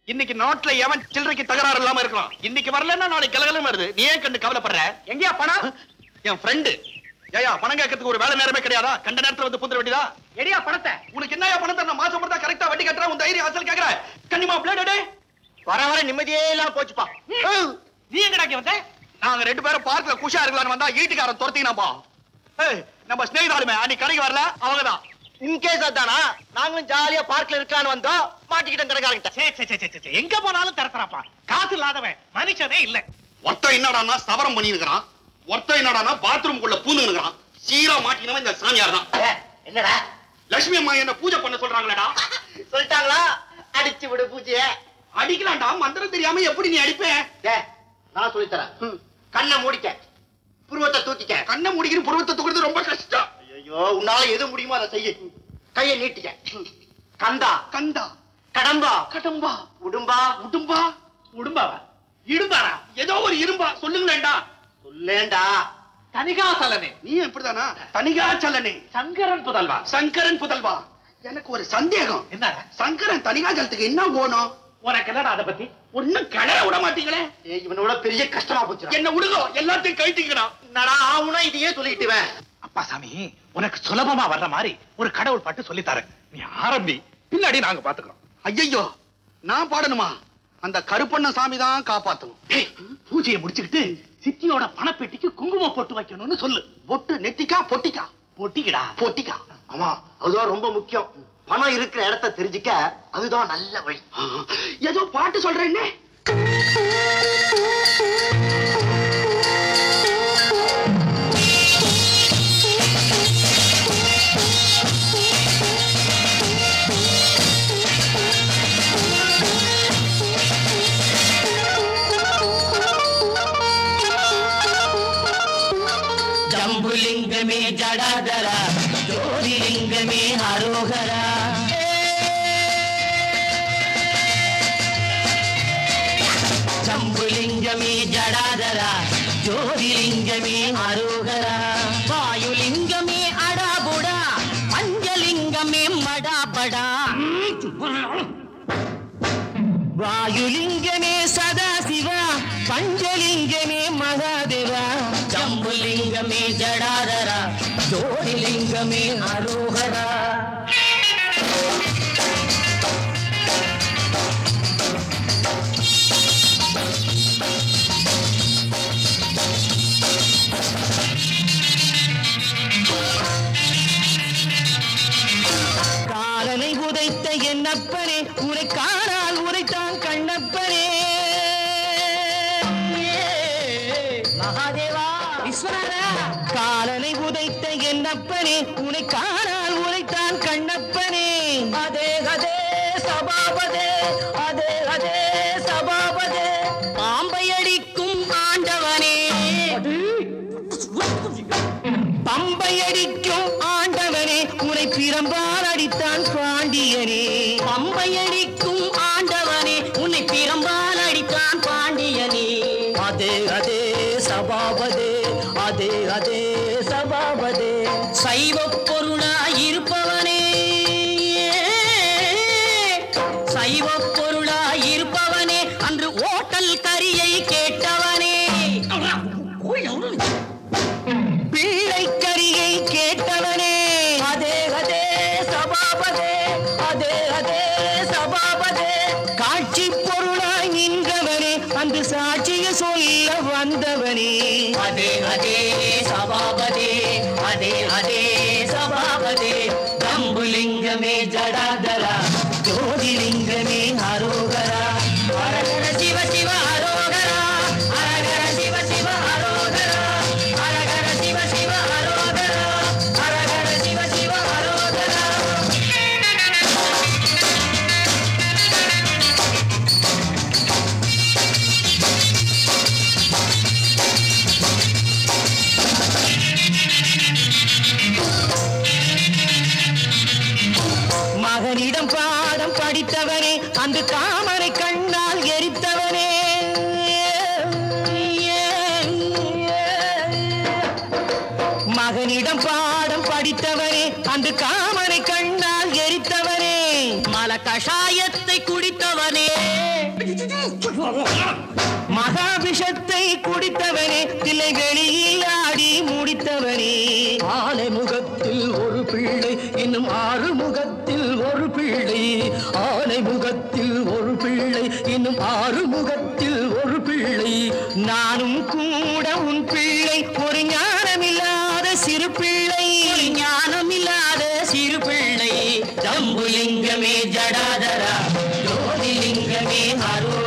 இன்னைக்கு நாட்டுல எவன் சில்லறைக்கு தகராறு இல்லாம இருக்கலாம் இன்னைக்கு வரலன்னா நாளைக்கு கலகலம் வருது நீ ஏன் கண்டு கவலைப்படுற எங்கயா பணம் என் ஃப்ரெண்டு ஏயா பணம் கேட்கறதுக்கு ஒரு வேலை நேரமே கிடையாதா கண்ட நேரத்துல வந்து புந்துற வேண்டியதா எடியா பணத்தை உனக்கு என்னயா பணம் தரணும் மாசம் மட்டும் கரெக்டா வட்டி கட்டுற உன் தைரியம் அசல் கேக்குற கண்ணிமா பிளேட் வர வர நிம்மதியே இல்லாம போச்சுப்பா நீ எங்கடா இங்க வந்த நாங்க ரெண்டு பேரும் பார்க்ல குஷா இருக்கலாம்னு வந்தா ஈட்டுக்காரன் துரத்தினாப்பா ஏய் நம்ம ஸ்நேகிதாலுமே அன்னைக்கு கடைக்கு வரல அவங்கதான் இன்கேஸ் அதானா நாங்களும் ஜாலியா பார்க்ல இருக்கலாம்னு வந்தோம் மாட்டிக்கிட்டோம் கடைக்காரங்கிட்ட சே, சே, சே, சே, சே, எங்க போனாலும் திறத்துறாப்பா காசு இல்லாதவன் மனுஷனே இல்ல ஒருத்தன் என்னடான்னா சவரம் பண்ணிருக்கிறான் ஒருத்தன் என்னடான்னா பாத்ரூம்குள்ள பூந்துக்கிறான் சீரா மாட்டினவன் இந்த சாமியார் தான் ஏ, என்னடா லட்சுமி அம்மா என்ன பூஜை பண்ண சொல்றாங்களேடா சொல்லிட்டாங்களா அடிச்சு விடு பூஜைய அடிக்கலாம்டா மந்திரம் தெரியாம எப்படி நீ அடிப்ப ஏ நான் சொல்லித்தரேன் கண்ணை மூடிக்க புருவத்தை தூக்கிக்க கண்ணை முடிக்கிற புருவத்தை தூக்குறது ரொம்ப கஷ்டம் ஐயோ உன்னால எது முடியுமோ அதை செய்ய கையை நீட்டிக்க கந்தா கண்டா கடம்பா கடம்பா உடும்பா உடும்பா உடும்பாவா இடும்பாரா ஏதோ ஒரு இரும்பா சொல்லுங்களேன்டா சொல்லேண்டா தனிகாசலனே நீ எப்படிதானா தனிகா சலனே சங்கரன் புதல்வா சங்கரன் புதல்வா எனக்கு ஒரு சந்தேகம் என்னடா சங்கரன் தனிகாஜலத்துக்கு என்ன போனோம் உனக்கு என்னடா அதை பத்தி ஒண்ணும் கிளற விட மாட்டீங்களே ஏய், இவனோட பெரிய கஷ்டமா போச்சு என்ன விடுங்க எல்லாத்தையும் கைட்டிக்கிறான் என்னடா ஆவுனா இதையே சொல்லிட்டுவேன் அப்பா சாமி உனக்கு சுலபமா வர்ற மாதிரி ஒரு கடவுள் பாட்டு சொல்லி தரேன் நீ ஆரம்பி பின்னாடி நாங்க பாத்துக்கிறோம் ஐயோ நான் பாடணுமா அந்த கருப்பண்ண சாமி தான் காப்பாத்தணும் ஏய், பூஜையை முடிச்சுக்கிட்டு சித்தியோட பணப்பெட்டிக்கு குங்குமம் போட்டு வைக்கணும்னு சொல்லு பொட்டு நெத்திக்கா பொட்டிக்கா பொட்டிக்கிடா பொட்டிக்கா ஆமா அதுதான் ரொம்ப முக்கியம் பணம் இருக்கிற இடத்த தெரிஞ்சுக்க அதுதான் நல்ல வழி ஆ, ஏதோ பாட்டு சொல்றேன்னே ஜம்புலிங்கமே ஜடாதரா ஜோதிலிங்கமே ஹரோகரா ஜம்புலிங்கமே ஜடாதரா ஜோதிலிங்கமே ஹரோகரா வாயுலிங்கமே அடாபுடா பஞ்சலிங்கமே மடாபடா வாயுலிங்கமே சதாசிவா பஞ்சலிங்கமே மகாதேவா ஜம்புலிங்கமே ஜடாதரா ஜோதிலிங்கமே அரோகரா காலனை உதைத்த என்னப்பனே உரை காணால் உரைத்தான் கண்ணப்பனே மகாதேவா விஸ்வநாதா காலனை உதைத்த என்னப்பனே உனை காணால் உரைத்தான் கண்ணப்பனே அதே அதே சபாபதே அதே அதே சபாபதே பாம்பை அடிக்கும் ஆண்டவனே பம்பை அடிக்கும் ஆண்டவனே உனை பிரம்பால் அடித்தான் பாண்டியனே பம்பை அடிக்கும் ஆண்டவனே உன்னை பிரம்பால் அடித்தான் பாண்டியனே அதே அதே சபாபதே அதே அதே சபாபதே சைவ பொருளாய் இருப்பவனே சைவ பொருளாய் இருப்பவனே அன்று ஓட்டல் கரியை கேட்டவனே பிள்ளை கரியை கேட்டவனே அதே அதே சபாபதே அதே அதே சபாபதே காட்சி பொருளாய் நின்றவனே அந்த சாட்சிய சொல்ல வந்தவனே அதே அதே சபாபதே அதே அதே சபாபதே தம்புலிங்கமே ஜடாதரா ஜோதிலிங்கமே அரோகரா ஹரஹர சிவ சிவ அரோகரா ஹரஹர சிவ சிவ அரோகரா ஹரஹர சிவ சிவ அரோகரா ஹரஹர சிவ சிவ அரோகரா மகனிடம் பாடம் படித்தவனே அந்த காமனை கண்ணால் எரித்தவனே மகனிடம் பாடம் படித்தவனே அந்த காமனை கண்ணால் எரித்தவனே மல கஷாயத்தை குடித்தவனே மகாபிஷத்தை குடித்தவனே தில்லை வெளியில் ஆடி முடித்தவனே ஆனை முகத்தில் ஒரு பிள்ளை இன்னும் ஆறு முகத்தில் ஒரு பிள்ளை ஆனை முகத்தில் ஒரு பிள்ளை இன்னும் ஆறு முகத்தில் ஒரு பிள்ளை நானும் கூட உன் பிள்ளை ஒரு ஞானமில்லாத சிறு பிள்ளை ஞானமில்லாத சிறு பிள்ளை ஜம்புலிங்கமே ஜடாதரா ஜோதிலிங்கமே அருள்